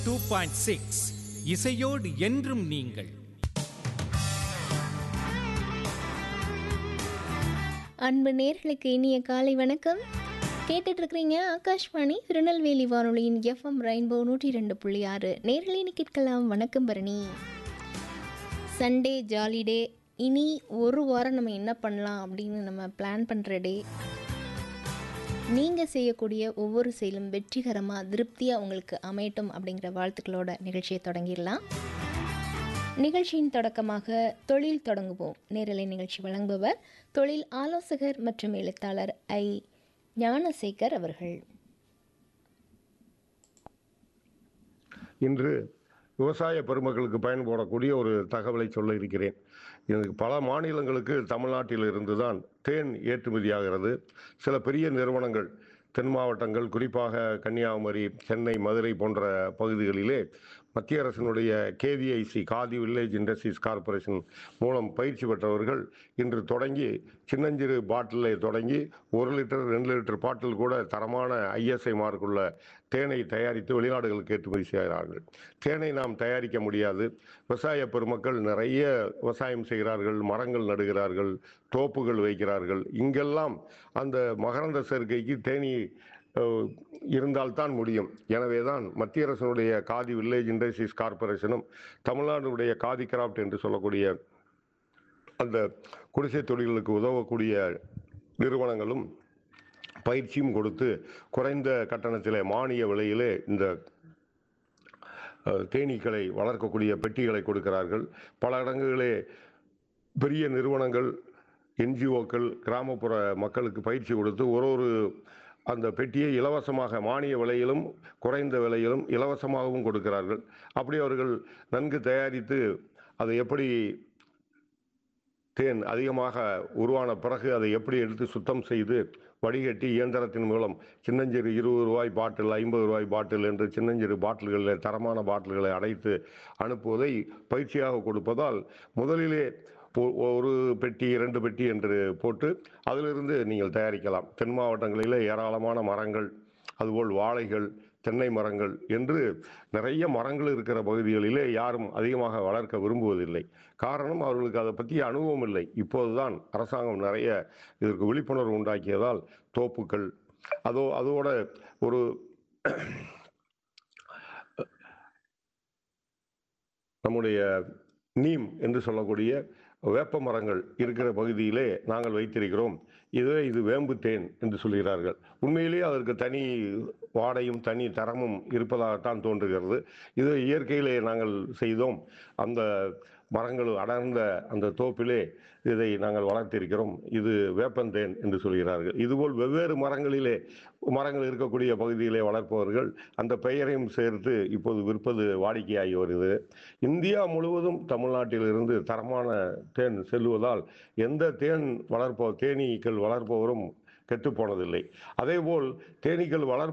two point six இசையோடு என்றும் நீங்கள் அன்பு நேர்களுக்கு இனிய காலை வணக்கம் கேட்டுட்டு இருக்கிறீங்க ஆகாஷ்வாணி திருநெல்வேலி வானொலியின் எஃப்எம் ரெயின்போ நூற்றி ரெண்டு புள்ளி ஆறு நேர்களின்னு கேட்கலாம் வணக்கம் பரணி சண்டே ஜாலி டே இனி ஒரு வாரம் நம்ம என்ன பண்ணலாம் அப்படின்னு நம்ம பிளான் பண்ணுற டே நீங்கள் செய்யக்கூடிய ஒவ்வொரு செயலும் வெற்றிகரமாக திருப்தியாக உங்களுக்கு அமையட்டும் அப்படிங்கிற வாழ்த்துக்களோட நிகழ்ச்சியை தொடங்கிடலாம் நிகழ்ச்சியின் தொடக்கமாக தொழில் தொடங்குவோம் நேரலை நிகழ்ச்சி வழங்குபவர் தொழில் ஆலோசகர் மற்றும் எழுத்தாளர் ஐ ஞானசேகர் அவர்கள் இன்று விவசாய பெருமக்களுக்கு பயன்படக்கூடிய ஒரு தகவலை சொல்ல இருக்கிறேன் எனக்கு பல மாநிலங்களுக்கு தமிழ்நாட்டில் இருந்து தான் தேன் ஏற்றுமதியாகிறது சில பெரிய நிறுவனங்கள் தென் மாவட்டங்கள் குறிப்பாக கன்னியாகுமரி சென்னை மதுரை போன்ற பகுதிகளிலே மத்திய அரசினுடைய KVIC Khadi village industries corporation மூலம் பயிற்சி பெற்றவர்கள் இன்று தொடங்கி சின்னஞ்சிறு பாட்டிலை தொடங்கி ஒரு லிட்டர் ரெண்டு லிட்டர் பாட்டில் கூட தரமான ஐஎஸ்ஐ மார்க்குள்ள தேனை தயாரித்து வெளிநாடுகளுக்கு ஏற்றுமதி செய்கிறார்கள் தேனை நாம் தயாரிக்க முடியாது விவசாய பெருமக்கள் நிறைய விவசாயம் செய்கிறார்கள் மரங்கள் நடுகிறார்கள் தோப்புகள் வைக்கிறார்கள் இங்கெல்லாம் அந்த மகரந்த சேர்க்கைக்கு தேனி அஹ், இருந்தால்தான் முடியும் எனவே தான் மத்திய அரசினுடைய காதி வில்லேஜ் இண்டஸ்ட்ரீஸ் கார்ப்பரேஷனும் தமிழ்நாடுடைய காதி கிராஃப்ட் என்று சொல்லக்கூடிய அந்த குடிசை தொழில்களுக்கு உதவக்கூடிய நிறுவனங்களும் பயிற்சியும் கொடுத்து குறைந்த கட்டணத்திலே மானிய விலையிலே இந்த அஹ், தேனீக்களை வளர்க்கக்கூடிய பெட்டிகளை கொடுக்கிறார்கள் பல இடங்களிலே பெரிய நிறுவனங்கள் என்ஜிஓக்கள் கிராமப்புற மக்களுக்கு பயிற்சி கொடுத்து ஒரு ஒரு அந்த பெட்டியை இலவசமாக மானிய விலையிலும் குறைந்த விலையிலும் இலவசமாகவும் கொடுக்கிறார்கள் அப்படி அவர்கள் நன்கு தயாரித்து அதை எப்படி தேன் அதிகமாக உருவான பிறகு அதை எப்படி எடுத்து சுத்தம் செய்து வடிகட்டி இயந்திரத்தின் மூலம் சின்னஞ்சிறு இருபது ரூபாய் பாட்டில் ஐம்பது ரூபாய் பாட்டில் என்று சின்னஞ்சிறு பாட்டில்களில் தரமான பாட்டில்களை அடைத்து அனுப்புவதை பயிற்சியாக கொடுப்பதால் முதலிலே ஒ- ஒரு பெட்டி இரண்டு பெட்டி என்று போட்டு அதிலிருந்து நீங்கள் தயாரிக்கலாம் தென் மாவட்டங்களிலே ஏராளமான மரங்கள் அதுபோல் வாழைகள் தென்னை மரங்கள் என்று நிறைய மரங்கள் இருக்கிற பகுதிகளிலே யாரும் அதிகமாக வளர்க்க விரும்புவதில்லை காரணம் அவர்களுக்கு அதை பற்றிய அனுபவம் இல்லை இப்போதுதான் அரசாங்கம் நிறைய இதற்கு விழிப்புணர்வு உண்டாக்கியதால் தோப்புக்கள் அதோ அதோட ஒரு நம்முடைய நீம் என்று சொல்லக்கூடிய வேப்ப மரங்கள் இருக்கிற பகுதியிலே நாங்கள் வைத்திருக்கிறோம் இதுவே இது வேம்பு தேன் என்று சொல்கிறார்கள் உண்மையிலேயே அதற்கு தனி வாடையும் தனி தரமும் இருப்பதாகத்தான் தோன்றுகிறது இது இயற்கையிலே நாங்கள் செய்தோம் அந்த மரங்கள் அடர்ந்த அந்த தோப்பிலே இதை நாங்கள் வளர்த்திருக்கிறோம் இது வேப்பந்தேன் என்று சொல்கிறார்கள் இதுபோல் வெவ்வேறு மரங்களிலே மரங்கள் இருக்கக்கூடிய பகுதியிலே வளர்ப்பவர்கள் அந்த பெயரையும் சேர்த்து இப்போது விற்பது வாடிக்கையாகி வருகிறது இந்தியா முழுவதும் தமிழ்நாட்டிலிருந்து தரமான தேன் செல்வதால் எந்த தேன் வளர்ப்ப தேனீக்கள் வளர்ப்பவரும் கெட்டுப் போனதில்லை அதேபோல் தேனீக்கள் வளர்ப்பு